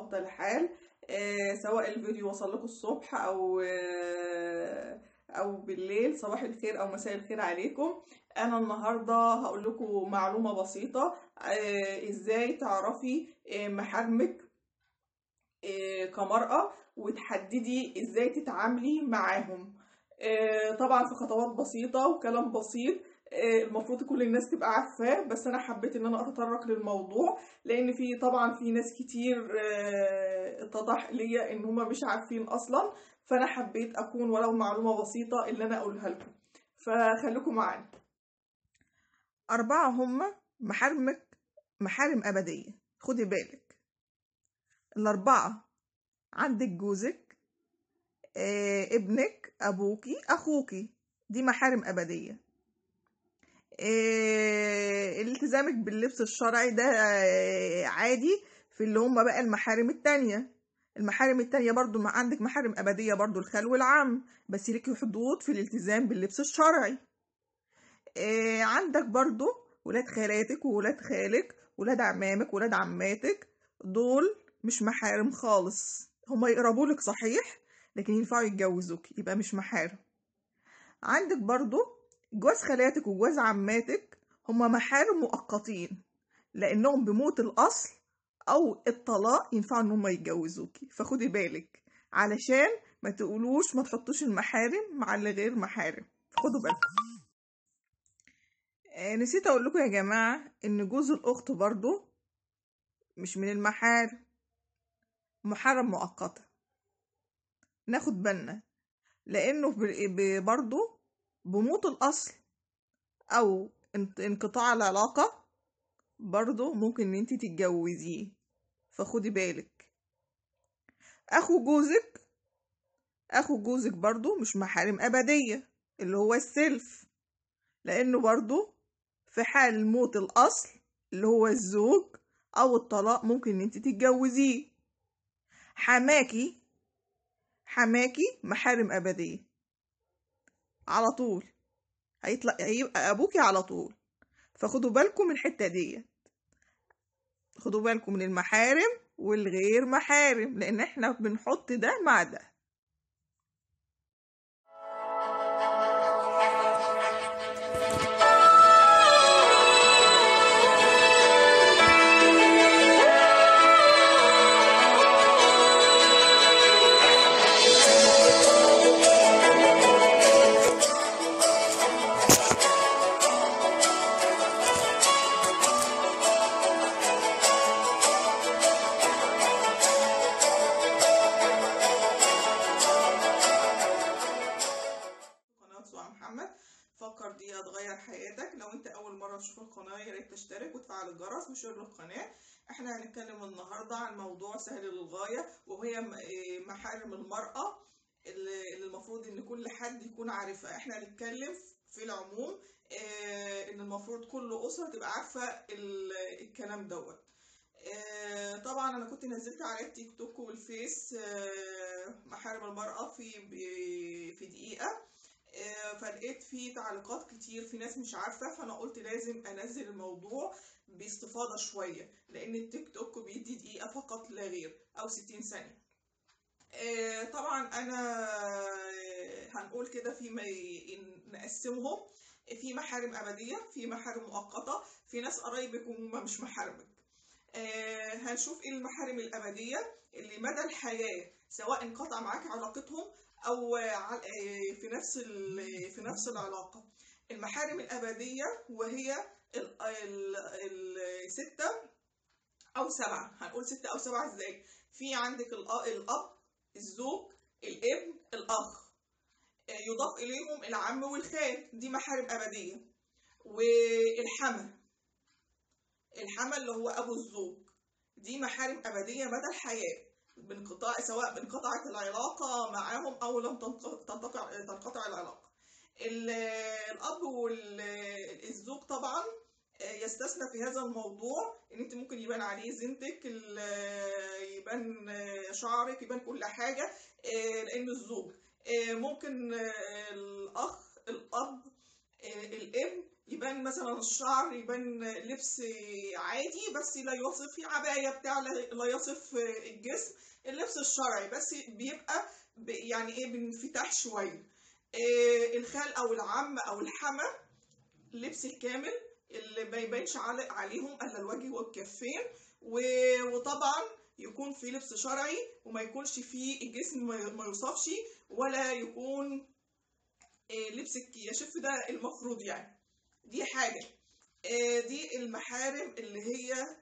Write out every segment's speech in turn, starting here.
افضل حال آه، سواء الفيديو وصل لكم الصبح او آه، او بالليل صباح الخير او مساء الخير عليكم انا النهارده هقول لكم معلومه بسيطه آه، ازاي تعرفي آه، محارمك آه، كمرأة وتحددي ازاي تتعاملي معاهم آه، طبعا في خطوات بسيطة وكلام بسيط آه، المفروض كل الناس تبقى عارفاه بس انا حبيت ان انا اتطرق للموضوع لان في طبعا في ناس كتير آه، اتضح ليا ان هما مش عارفين اصلا فانا حبيت اكون ولو معلومة بسيطة اللي انا اقولها لكم فخليكم معانا أربعة هما محارمك محارم أبدية خدي بالك الأربعة عندك جوزك آه، ابنك أبوكي أخوكي دي محارم أبدية آه، التزامك باللبس الشرعي ده آه، عادي في اللي هم بقى المحارم التانية المحارم التانية برضو ما عندك محارم أبدية برضو الخلو العام بس ليكي حدود في الالتزام باللبس الشرعي آه، عندك برضو ولاد خالاتك وولاد خالك ولاد عمامك ولاد عماتك دول مش محارم خالص هما يقربوا لك صحيح لكن ينفعوا يتجوزوك يبقى مش محارم عندك برضو جواز خالاتك وجواز عماتك هما محارم مؤقتين لانهم بموت الاصل او الطلاق ينفعوا ان هما يتجوزوكي فخدي بالك علشان ما تقولوش ما تحطوش المحارم مع اللي غير محارم خدوا بالكم آه، نسيت اقول لكم يا جماعه ان جوز الاخت برضو مش من المحارم محرم مؤقتا ناخد بالنا لانه ب- ب- برضو بموت الاصل او انت- انقطاع العلاقه برضو ممكن ان انت تتجوزيه فخدي بالك اخو جوزك اخو جوزك برضو مش محارم ابديه اللي هو السلف لانه برضو في حال موت الاصل اللي هو الزوج او الطلاق ممكن ان انت تتجوزيه حماكي حماكي محارم ابديه على طول هيطلع هيبقى ابوكي على طول فخدوا بالكم من الحته دي خدوا بالكم من المحارم والغير محارم لان احنا بنحط ده مع ده قناة سواء محمد فكر دي هتغير حياتك لو انت اول مرة تشوف القناة يا ريت تشترك وتفعل الجرس وشير للقناة احنا هنتكلم النهاردة عن موضوع سهل للغاية وهي م- إيه محارم المرأة اللي اللي المفروض ان كل حد يكون عارفها احنا هنتكلم في العموم اه ان المفروض كل اسرة تبقى عارفة ال- الكلام دوت آه، طبعا انا كنت نزلت على التيك توك والفيس آه، محارم المرأة في ب- في دقيقة آه، فلقيت فيه تعليقات كتير في ناس مش عارفة فانا قلت لازم انزل الموضوع باستفاضة شوية لان التيك توك بيدي دقيقة فقط لا غير او 60 ثانية آه، طبعا انا آه، هنقول كده في ما ي- نقسمهم في محارم ابدية في محارم مؤقتة في ناس قرايبك وهم مش محارمك آه، هنشوف ايه المحارم الأبدية اللي مدى الحياة سواء انقطع معاك علاقتهم أو آه، ع- آه، في نفس ال- في نفس العلاقة المحارم الأبدية وهي ال- ال- الستة أو سبعة هنقول ستة أو سبعة ازاي في عندك الأ- الأب الزوج الابن الأخ آه، يضاف إليهم العم والخال دي محارم أبدية والحمى الحمى اللي هو ابو الزوج دي محارم ابديه مدى الحياه بانقطاع سواء انقطعت العلاقه معاهم او لم تنق- تنقطع تنقطع العلاقه ال- الاب والزوج طبعا يستثنى في هذا الموضوع ان انت ممكن يبان عليه زينتك ال- يبان شعرك يبان كل حاجه لان الزوج ممكن الاخ الاب الابن يبان مثلا الشعر يبان لبس عادي بس لا يصف عباية بتاع لا يصف الجسم اللبس الشرعي بس بيبقى يعني ايه بانفتاح شوية إيه الخال او العم او الحما اللبس الكامل اللي ما يبانش عليهم الا الوجه والكفين وطبعا يكون في لبس شرعي وما يكونش فيه الجسم ما يوصفش ولا يكون لبس الكياشف ده المفروض يعني دي حاجة دي المحارم اللي هي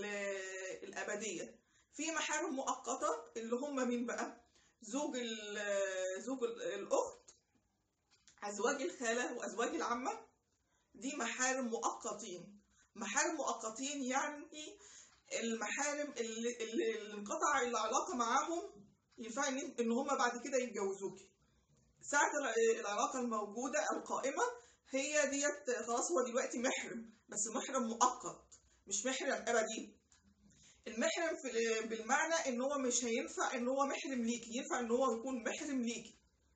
الأبدية في محارم مؤقتة اللي هم مين بقى زوج زوج الأخت أزواج الخالة وأزواج العمة دي محارم مؤقتين محارم مؤقتين يعني المحارم اللي, اللي انقطع العلاقة معاهم ينفع ان هم بعد كده يتجوزوكي ساعة العلاقة الموجودة القائمة هي ديت خلاص هو دلوقتي محرم بس محرم مؤقت مش محرم ابدي المحرم في بالمعنى ان هو مش هينفع ان هو محرم ليكي ينفع ان هو يكون محرم ليكي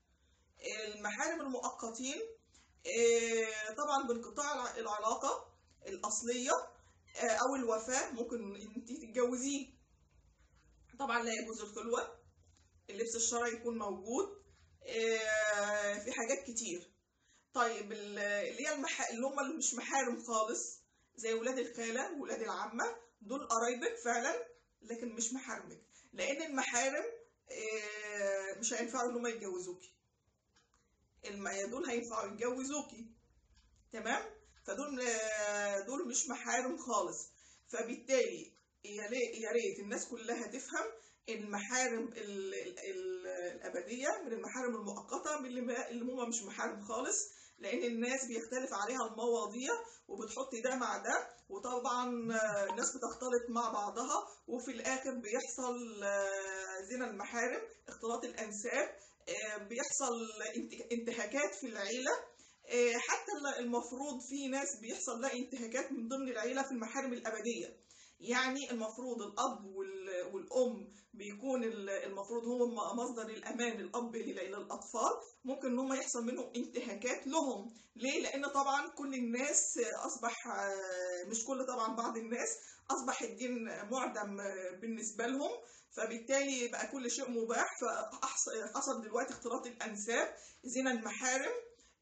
المحارم المؤقتين طبعا بانقطاع العلاقة الأصلية أو الوفاة ممكن انت تتجوزيه طبعا لا يجوز الخلوة اللبس الشرعي يكون موجود في حاجات كتير طيب اللي هي المح... اللي هم اللي مش محارم خالص زي ولاد الخالة ولاد العمة دول قرايبك فعلا لكن مش محارمك لأن المحارم مش هينفعوا إن هم يتجوزوكي دول هينفعوا يتجوزوكي تمام فدول دول مش محارم خالص فبالتالي يا ريت الناس كلها تفهم المحارم الأبدية من المحارم المؤقتة من اللي هم مش محارم خالص لأن الناس بيختلف عليها المواضيع وبتحط ده مع ده وطبعا الناس بتختلط مع بعضها وفي الآخر بيحصل زنا المحارم اختلاط الأنساب بيحصل انتهاكات في العيلة حتى المفروض في ناس بيحصل لها انتهاكات من ضمن العيلة في المحارم الأبدية يعني المفروض الأب والأم بيكون المفروض هو مصدر الأمان الأب للأطفال ممكن إن هم يحصل منهم انتهاكات لهم ليه؟ لأن طبعا كل الناس أصبح مش كل طبعا بعض الناس أصبح الدين معدم بالنسبة لهم فبالتالي بقى كل شيء مباح فحصل دلوقتي اختلاط الأنساب زنا المحارم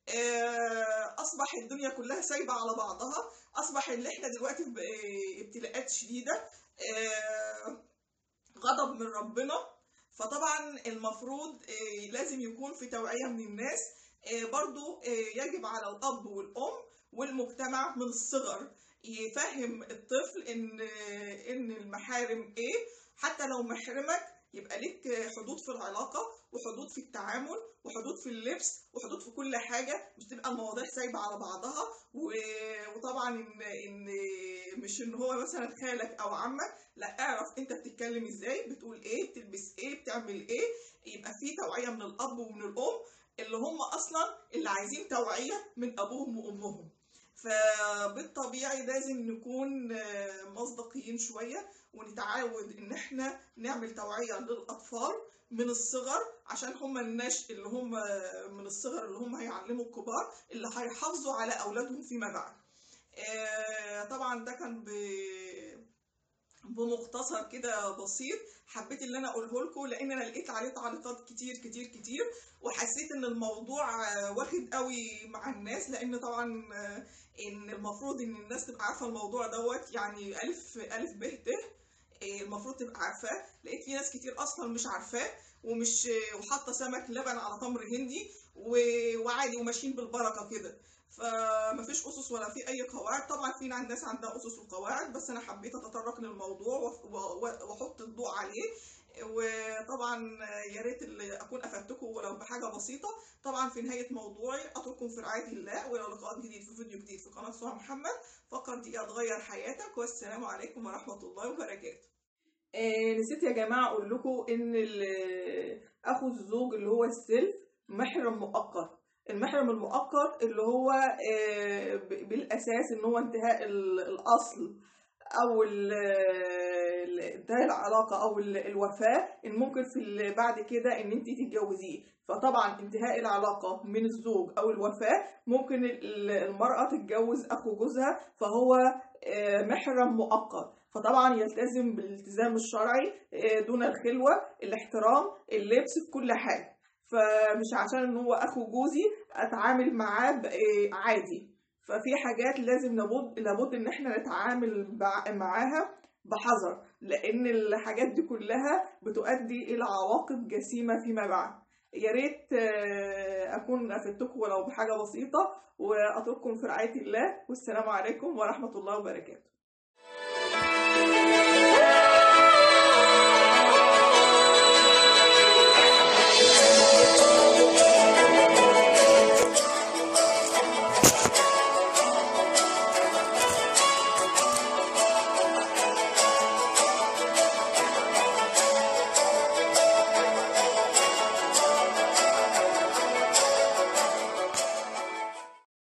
اصبح الدنيا كلها سايبه على بعضها اصبح اللي احنا دلوقتي في ابتلاءات شديده غضب من ربنا فطبعا المفروض لازم يكون في توعيه من الناس برضو يجب على الاب والام والمجتمع من الصغر يفهم الطفل ان ان المحارم ايه حتى لو محرمك يبقى ليك حدود في العلاقة وحدود في التعامل وحدود في اللبس وحدود في كل حاجة مش تبقى المواضيع سايبة على بعضها وطبعا إن, إن مش إن هو مثلا خالك أو عمك لا اعرف أنت بتتكلم إزاي بتقول إيه بتلبس إيه بتعمل إيه يبقى في توعية من الأب ومن الأم اللي هم أصلا اللي عايزين توعية من أبوهم وأمهم فبالطبيعي لازم نكون مصداقيين شوية ونتعود ان احنا نعمل توعية للأطفال من الصغر عشان هم الناس اللي هم من الصغر اللي هم هيعلموا الكبار اللي هيحافظوا على أولادهم فيما بعد طبعا ده كان ب... بمختصر كده بسيط حبيت اللي انا اقوله لكم لان انا لقيت عليه تعليقات كتير كتير كتير وحسيت ان الموضوع واخد قوي مع الناس لان طبعا ان المفروض ان الناس تبقى عارفه الموضوع دوت يعني الف الف ب ت المفروض تبقى عارفاه لقيت في ناس كتير اصلا مش عارفاه ومش وحاطه سمك لبن على تمر هندي وعادي وماشيين بالبركه كده فمفيش اسس ولا في اي قواعد طبعا في ناس عندها اسس وقواعد بس انا حبيت اتطرق للموضوع واحط الضوء عليه وطبعا يا ريت اللي اكون افدتكم ولو بحاجه بسيطه طبعا في نهايه موضوعي اترككم في رعايه الله والى لقاء جديد في فيديو جديد في قناه سهى محمد فقر دقيقه تغير حياتك والسلام عليكم ورحمه الله وبركاته آه نسيت يا جماعه اقول لكم ان اخو الزوج اللي هو السلف محرم مؤقت المحرم المؤقت اللي هو آه بالاساس ان هو انتهاء الاصل او ال- انتهى العلاقه او ال- الوفاه ان ممكن في ال- بعد كده ان انت تتجوزيه فطبعا انتهاء العلاقه من الزوج او الوفاه ممكن ال- المراه تتجوز اخو جوزها فهو آه، محرم مؤقت فطبعا يلتزم بالالتزام الشرعي آه، دون الخلوه الاحترام اللبس في كل حاجه فمش عشان ان هو اخو جوزي اتعامل معاه ب- آه، عادي ففي حاجات لازم لابد لابد ان احنا نتعامل بع- معاها بحذر لان الحاجات دي كلها بتؤدي الى عواقب جسيمه فيما بعد يا ريت آه، اكون افدتكم ولو بحاجه بسيطه واترككم في رعايه الله والسلام عليكم ورحمه الله وبركاته